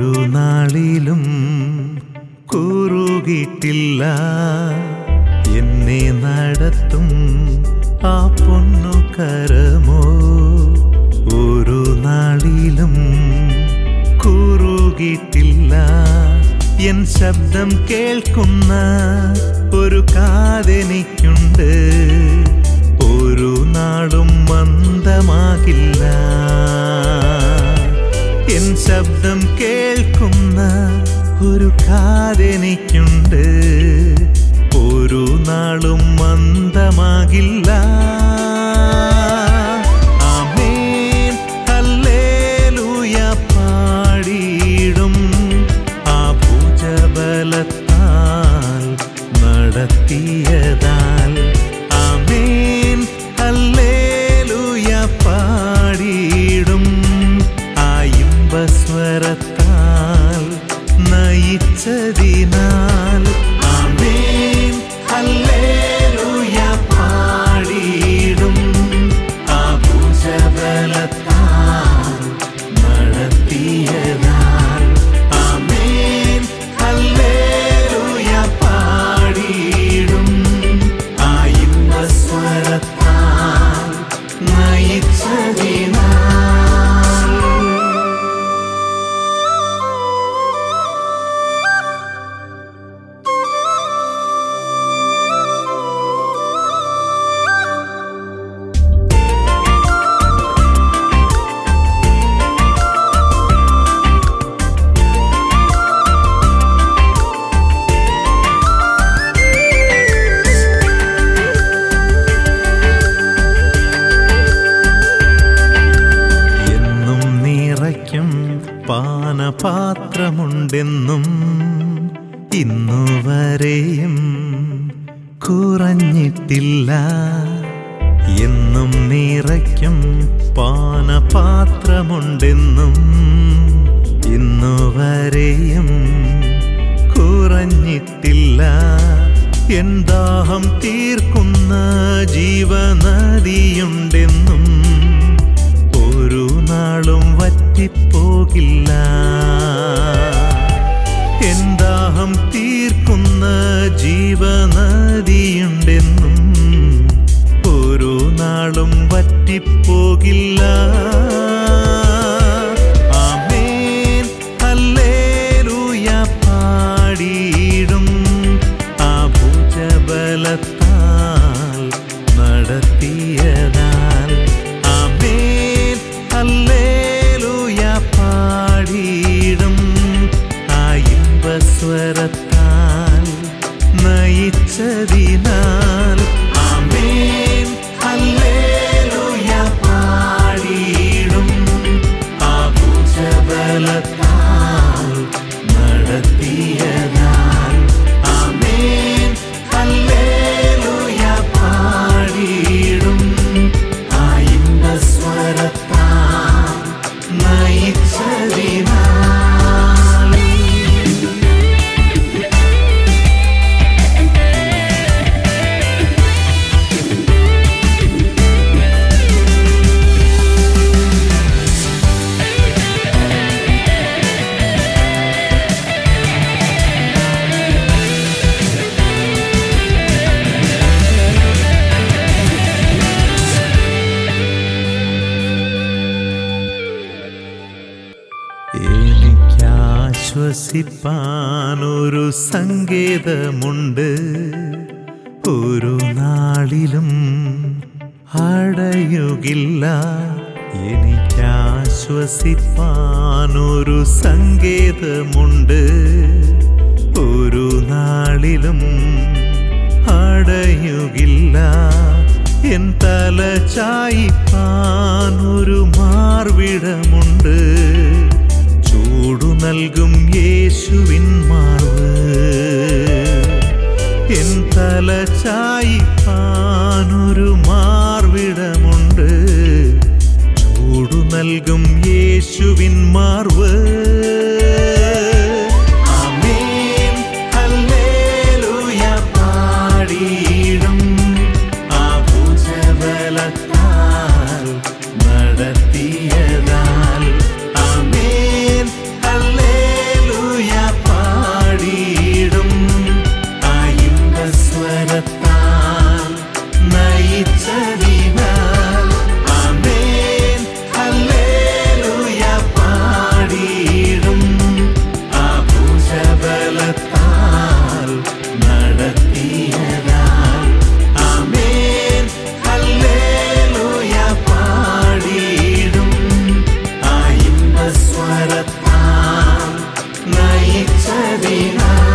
ഒരു നാളിലും കൂറുകിട്ടില്ല എന്നെ നടത്തും ആ പൊന്നു കരമോ ഒരു നാളിലും കൂറുകിട്ടില്ല എൻ ശബ്ദം കേൾക്കുന്ന ഒരു കാതെനിക്കുണ്ട് ഒരു നാളും മന്ദമാകില്ല എൻ ശബ്ദം കേൾക്കുന്ന ഒരു കാതെനിക്കുണ്ട് ഒരു നാളും മന്ദമാകില്ല ആമേൻ ഹല്ലേലൂയ പാടിയിടും ആ ഭുജബലത്താൽ നടത്തിയതാൽ ആമേൻ ഹല്ലേലൂയ പാടിയിടും ആ ഇമ്പസ്വരത്താൽ നയിച്ചതിനാൽ ആമേൻ ഹല്ലേലൂയ പാടിയിടും ആ ഭുജബലത്താൽ നടത്തിയതാൽ ആമേൻ ഹല്ലേലൂയ പാടിയിടും ആ ഇമ്പസ്വരത്താൽ നയിച്ചതിനാൽ എന്നും നിറയ്ക്കും പാനപാത്രമുണ്ടെന്നും ഇന്നുവരെയും കുറഞ്ഞിട്ടില്ല എന്നും നിറയ്ക്കും പാനപാത്രമുണ്ടെന്നും ഇന്നുവരെയും കുറഞ്ഞിട്ടില്ല എൻ ദാഹം തീർക്കുന്ന ജീവനദിയുണ്ടെന്നും ഒരു നാളും വറ്റിപ്പോകില്ല എൻ ദാഹം തീർക്കുന്ന ജീവനദിയുണ്ടെന്നും ഒരു നാളും വറ്റിപ്പോകില്ല ആമേൻ ഹല്ലേലൂയ പാടിയിടും ആ ഭുജബലത്താൽ നടത്തിയതാൽ ആമേൻ ഹല്ലേലൂയ പാടിയിടും ആ ഇമ്പസ്വരത്താൽ നയിച്ചതിനാൽ ആമേൻ ഹല്ലേലൂയ പാടിയിടും ആ ഭുജബലത്താൽ നടത്തിയതാൽ ആമേൻ ഹല്ലേലൂയ പാടിയിടും ആ ഇമ്പസ്വരത്താൽ നയിച്ചതിനാൽ എനിക്കാശ്വസിപ്പാനൊരു സങ്കേതമുണ്ട് ഒരു നാളിലും അടയുകില്ല എനിക്കാശ്വസിപ്പാനൊരു സങ്കേതമുണ്ട് ഒരു നാളിലും അടയുകില്ല എൻ തല ചായിപ്പാൻ ഒരു മാർവിടമുണ്ട് ചൂടു നൽകും യേശുവിൻ മാർവ് എൻ തല ചായിപ്പാൻ ഒരു മാർവിടമുണ്ട് ചൂടു നൽകും യേശുവിൻ മാർവ് ആമേൻ ഹല്ലേലൂയ പാടിയിടും ആ ഭുജബലത്താൽ നടത്തിയതാൽ ആമേൻ ഹല്ലേലൂയ രക്ഷിച്ചതിനാൽ